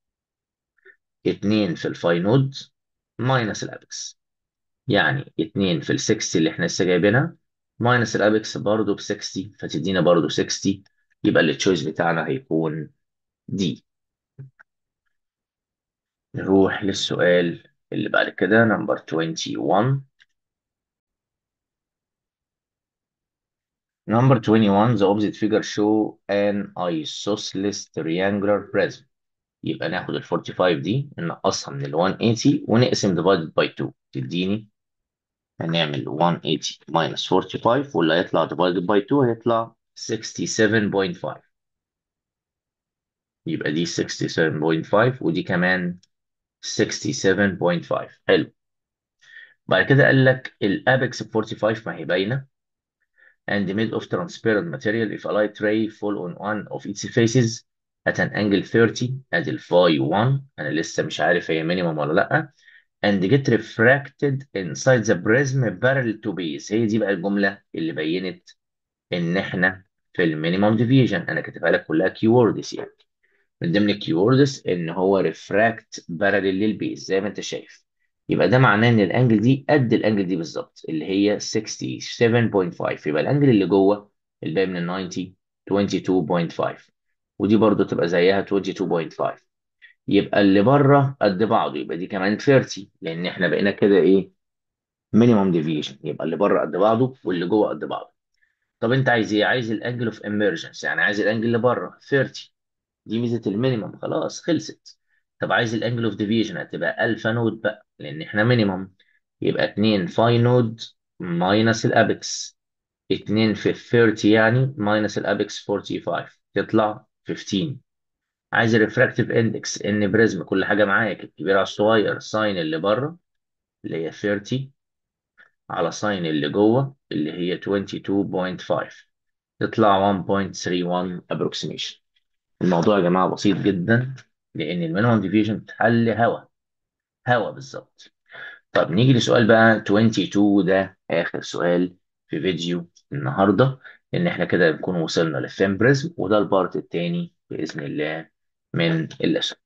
2 في الفاي نود ماينس الابكس يعني 2 في ال 60 اللي احنا لسه جايبينها ماينس الابكس برضه ب 60 فتدينا برضه 60 يبقى التشويس بتاعنا هيكون دي نروح للسؤال اللي بعد كده نمبر 21 Number 21 the opposite figure show an isosceles triangular prism يبقى ناخد ال 45 دي نقصها من ال 180 ونقسم divided by 2 تديني هنعمل 180 minus 45 واللي هيطلع divided by 2 هيطلع 67.5 يبقى دي 67.5 ودي كمان 67.5 حلو بعد كده قال لك الابكس ب 45 ما هي باينه and made of transparent material if a light ray fall on one of its faces at an angle 30 ادي ال phi 1 انا لسه مش عارف هي minimum ولا لا and get refracted inside the prism parallel to base هي دي بقى الجملة اللي بينت ان احنا في المينيمم ديفيجن انا كاتبها لك كلها كيوردز يعني من ضمن الكيوردز ان هو ريفراكت باراليل للبيز زي ما انت شايف يبقى ده معناه ان الانجل دي قد الانجل دي بالظبط اللي هي 67.5 يبقى الانجل اللي جوه الباقي من ال 90 22.5 ودي برضو تبقى زيها 22.5 يبقى اللي بره قد بعضه يبقى دي كمان 30 لان احنا بقينا كده ايه مينيمم ديفيشن يبقى اللي بره قد بعضه واللي جوه قد بعضه طب انت عايز ايه عايز الانجل اوف ايمرجنس يعني عايز الانجل اللي بره 30 دي ميزه المينيمم خلاص خلصت طب عايز الانجل اوف ديفيجن هتبقى الفا نود بقى لان احنا مينيمم يبقى 2 فاي نود ماينس الابكس 2 في 30 يعني ماينس الابكس 45 تطلع 15 عايز الريفراكتيف اندكس ان بريزم كل حاجه معاك الكبير على الصغير ساين اللي بره اللي هي 30 على ساين اللي جوه اللي هي 22.5 تطلع 1.31 approximation الموضوع يا جماعة بسيط جدا لأن المينيمم ديفيجن بتحل هوا هوا بالظبط طب نيجي لسؤال بقى 22 ده آخر سؤال في فيديو النهاردة إن إحنا كده نكون وصلنا للفيم بريزم وده البارت التاني بإذن الله من الليسون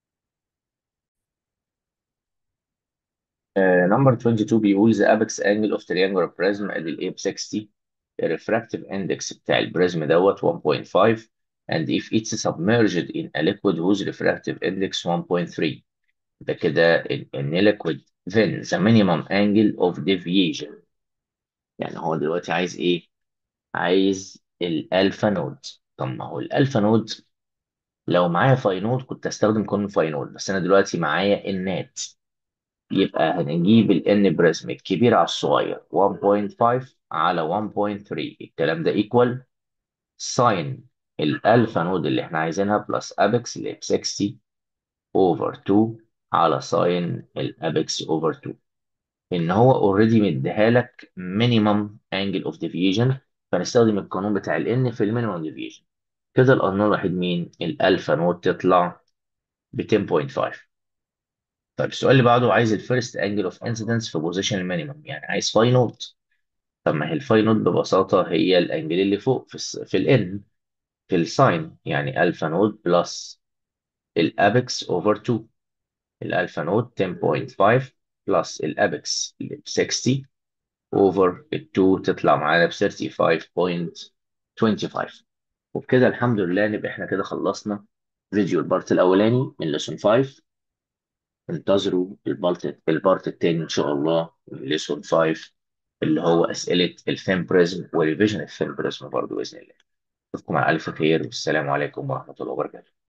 نمبر 22 بيقول the apex angle of triangular prism at ال A ب 60 الريفراكتيف اندكس بتاع البريزم دوت 1.5 and if it's submerged in a liquid whose refractive index 1.3 ده كده ان liquid then the minimum angle of deviation يعني هو دلوقتي عايز ايه؟ عايز الالفا نود طب ما هو الالفا نود لو معايا فاي نود كنت استخدم كون فاي نود بس انا دلوقتي معايا النات يبقى هنجيب الان بريزم الكبير على الصغير 1.5 على 1.3 الكلام ده ايكوال ساين الالفا نود اللي احنا عايزينها بلس ابيكس اللي ب 60 اوفر 2 على ساين الابيكس اوفر 2 ان هو اوريدي مديها لك مينيمم انجل اوف ديفيجن فنستخدم القانون بتاع الان في المينيمم ديفيجن كده القانون الوحيد مين الالفا نود تطلع ب 10.5 طيب السؤال اللي بعده عايز الفيرست انجل اوف انسيدنس في بوزيشن المينيمم يعني عايز فاي نود طب ما هي الفاي نود ببساطه هي الانجل اللي فوق في الس... في الان في الساين يعني الفا نود بلس الابكس اوفر 2 الالفا نود 10.5 بلس الابكس اللي ب 60 اوفر ال 2 تطلع معانا ب 35.25 وبكده الحمد لله نبقى احنا كده خلصنا فيديو البارت الاولاني من ليسون 5 انتظروا البارت البارت التاني ان شاء الله من ليسون 5 اللي هو اسئله الفيم بريزم وريفيجن الفيم بريزم برضه باذن الله اشوفكم على الف خير والسلام عليكم ورحمه الله وبركاته